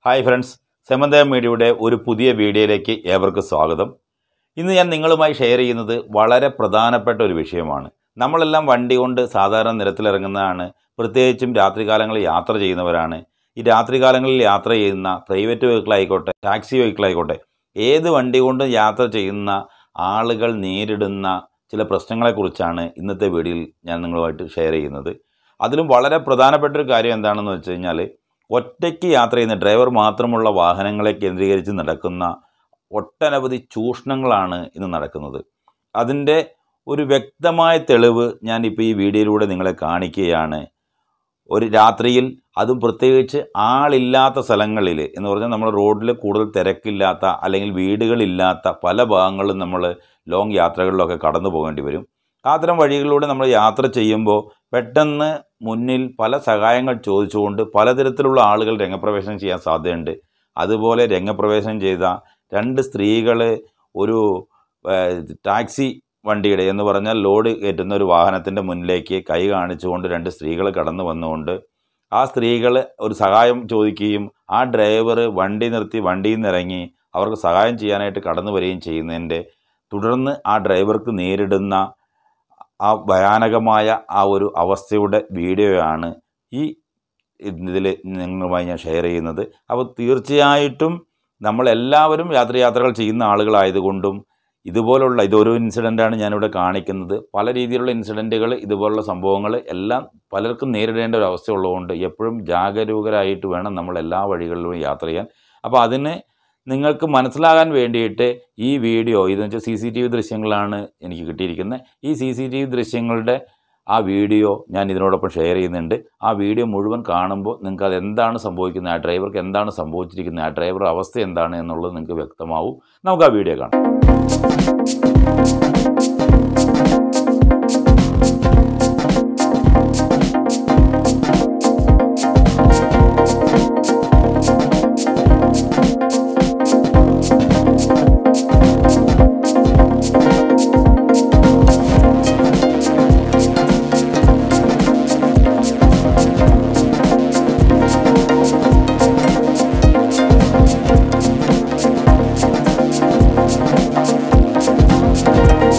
hi friends സെമന്ത മീഡിയയുടെ ഒരു പുതിയ വീഡിയോയിലേക്ക് ഏവർക്കും സ്വാഗതം ഇന്ന് ഞാൻ നിങ്ങളുമായി ഷെയർ ചെയ്യുന്നത് വളരെ പ്രധാനപ്പെട്ട ഒരു വിഷയമാണ് നമ്മളെല്ലാം വണ്ടി കൊണ്ട് സാധാരണ നിരത്തിലിറങ്ങുന്നതാണ് പ്രത്യേകിച്ചും രാത്രികാലങ്ങളിൽ യാത്ര ചെയ്യുന്നവരാണ് ഈ രാത്രികാലങ്ങളിൽ യാത്ര ചെയ്യുന്ന പ്രൈവറ്റ് വെഹിക്കിൾ ആയിക്കോട്ടെ ടാക്സി വെഹിക്കിൾ ആയിക്കോട്ടെ ഏത് വണ്ടി കൊണ്ടും യാത്ര ചെയ്യുന്ന ആളുകൾ നേരിടുന്ന ചില പ്രശ്നങ്ങളെക്കുറിച്ചാണ് ഇന്നത്തെ വീഡിയോയിൽ ഞാൻ നിങ്ങളുമായിട്ട് ഷെയർ ചെയ്യുന്നത് അതിലും വളരെ പ്രധാനപ്പെട്ട ഒരു കാര്യം എന്താണെന്ന് വെച്ച് കഴിഞ്ഞാൽ ഒറ്റയ്ക്ക് യാത്ര ചെയ്യുന്ന ഡ്രൈവർ മാത്രമുള്ള വാഹനങ്ങളെ കേന്ദ്രീകരിച്ച് നടക്കുന്ന ഒട്ടനവധി ചൂഷണങ്ങളാണ് ഇന്ന് നടക്കുന്നത് അതിൻ്റെ ഒരു വ്യക്തമായ തെളിവ് ഞാനിപ്പോൾ ഈ വീഡിയോയിലൂടെ നിങ്ങളെ കാണിക്കുകയാണ് ഒരു രാത്രിയിൽ അതും പ്രത്യേകിച്ച് ആളില്ലാത്ത സ്ഥലങ്ങളിൽ എന്ന് പറഞ്ഞാൽ നമ്മൾ റോഡിൽ കൂടുതൽ തിരക്കില്ലാത്ത അല്ലെങ്കിൽ വീടുകളില്ലാത്ത പല ഭാഗങ്ങളിലും നമ്മൾ ലോങ് യാത്രകളിലൊക്കെ കടന്നു പോകേണ്ടി വരും അത്തരം വഴികളിലൂടെ നമ്മൾ യാത്ര ചെയ്യുമ്പോൾ പെട്ടെന്ന് മുന്നിൽ പല സഹായങ്ങൾ ചോദിച്ചുകൊണ്ട് പലതരത്തിലുള്ള ആളുകൾ രംഗപ്രവേശനം ചെയ്യാൻ സാധ്യതയുണ്ട് അതുപോലെ രംഗപ്രവേശനം ചെയ്ത രണ്ട് സ്ത്രീകൾ ഒരു ഏഹ്, ടാക്സി വണ്ടിയുടെ എന്ന് പറഞ്ഞാൽ ലോഡ് കയറ്റുന്ന ഒരു വാഹനത്തിൻ്റെ മുന്നിലേക്ക് കൈ കാണിച്ചുകൊണ്ട് രണ്ട് സ്ത്രീകൾ കടന്നു വന്നുകൊണ്ട് ആ സ്ത്രീകൾ ഒരു സഹായം ചോദിക്കുകയും ആ ഡ്രൈവർ വണ്ടി നിർത്തി വണ്ടിയിൽ നിന്ന് ഇറങ്ങി അവർക്ക് സഹായം ചെയ്യാനായിട്ട് കടന്നു വരികയും ചെയ്യുന്നതിൻ്റെ തുടർന്ന് ആ ഡ്രൈവർക്ക് നേരിടുന്ന ആ ഭയാനകമായ ആ ഒരു അവസ്ഥയുടെ വീഡിയോയാണ് ഈ ഇതിൽ നിങ്ങളുമായി ഞാൻ ഷെയർ ചെയ്യുന്നത് അപ്പോൾ തീർച്ചയായിട്ടും നമ്മളെല്ലാവരും യാത്രയാത്രകൾ ചെയ്യുന്ന ആളുകളായതുകൊണ്ടും ഇതുപോലുള്ള ഇതൊരു ഇൻസിഡൻ്റാണ് ഞാനിവിടെ കാണിക്കുന്നത് പല രീതിയിലുള്ള ഇൻസിഡൻറ്റുകൾ ഇതുപോലുള്ള സംഭവങ്ങൾ എല്ലാം പലർക്കും നേരിടേണ്ട ഒരു അവസ്ഥ ഉള്ളതുകൊണ്ട് എപ്പോഴും ജാഗരൂകരായിട്ട് വേണം നമ്മൾ എല്ലാ വഴികളിലും യാത്ര ചെയ്യാൻ അപ്പോൾ അതിന് നിങ്ങൾക്ക് മനസ്സിലാകാൻ വേണ്ടിയിട്ട് ഈ വീഡിയോ ഇതെന്ന് വെച്ചാൽ സി സി ടി വി ദൃശ്യങ്ങളാണ് എനിക്ക് കിട്ടിയിരിക്കുന്നത് ഈ സി സി ടി വി ദൃശ്യങ്ങളുടെ ആ വീഡിയോ ഞാൻ ഇതിനോടൊപ്പം ഷെയർ ചെയ്യുന്നുണ്ട് ആ വീഡിയോ മുഴുവൻ കാണുമ്പോൾ നിങ്ങൾക്ക് അത് എന്താണ് സംഭവിക്കുന്നത് ആ ഡ്രൈവർക്ക് എന്താണ് സംഭവിച്ചിരിക്കുന്നത് ആ ഡ്രൈവറുടെ അവസ്ഥ എന്താണ് എന്നുള്ളത് നിങ്ങൾക്ക് വ്യക്തമാവും നമുക്ക് ആ വീഡിയോ കാണാം Thank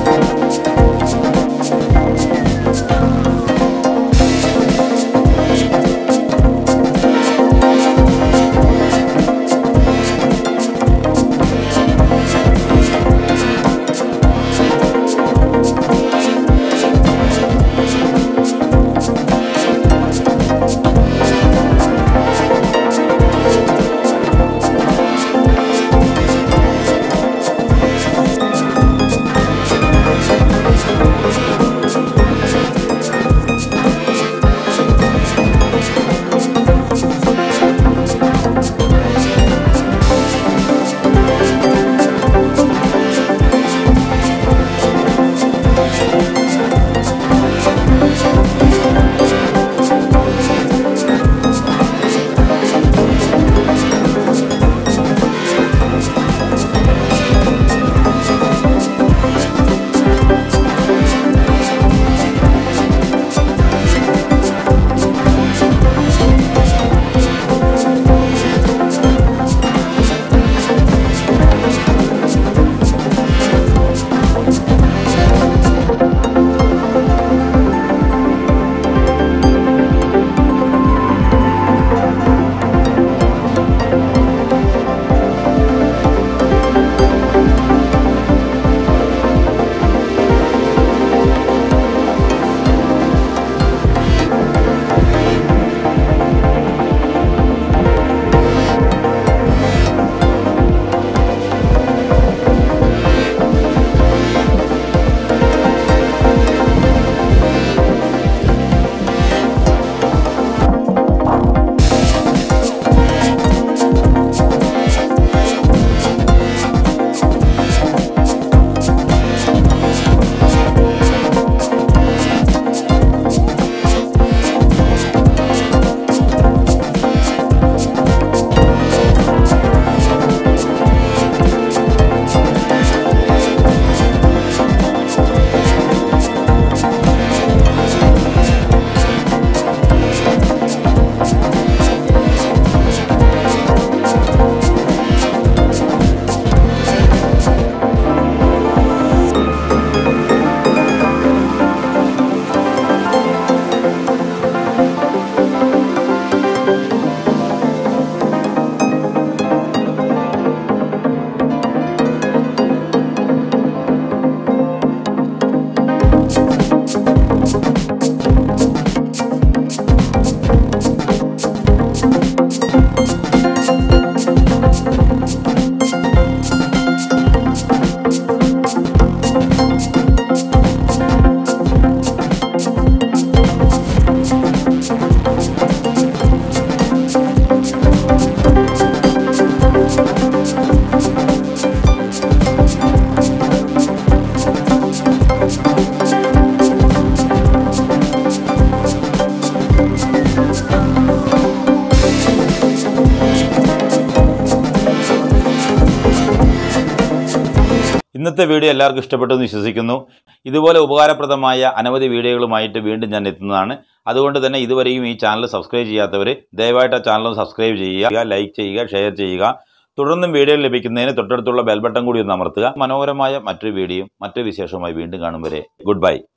ഇന്നത്തെ വീഡിയോ എല്ലാവർക്കും ഇഷ്ടപ്പെട്ടു എന്ന് വിശ്വസിക്കുന്നു ഇതുപോലെ ഉപകാരപ്രദമായ അനവധി വീഡിയോകളുമായിട്ട് വീണ്ടും ഞാൻ എത്തുന്നതാണ് അതുകൊണ്ട് തന്നെ ഇതുവരെയും ഈ ചാനൽ സബ്സ്ക്രൈബ് ചെയ്യാത്തവർ ദയവായിട്ട് ആ ചാനൽ സബ്സ്ക്രൈബ് ചെയ്യുക ലൈക്ക് ചെയ്യുക ഷെയർ ചെയ്യുക തുടർന്നും വീഡിയോ ലഭിക്കുന്നതിന് തൊട്ടടുത്തുള്ള ബെൽ ബട്ടൺ കൂടി ഒന്ന് അമർത്തുക മനോഹരമായ മറ്റൊരു വീഡിയോ മറ്റൊരു വിശേഷവുമായി വീണ്ടും കാണും വരെ ഗുഡ് ബൈ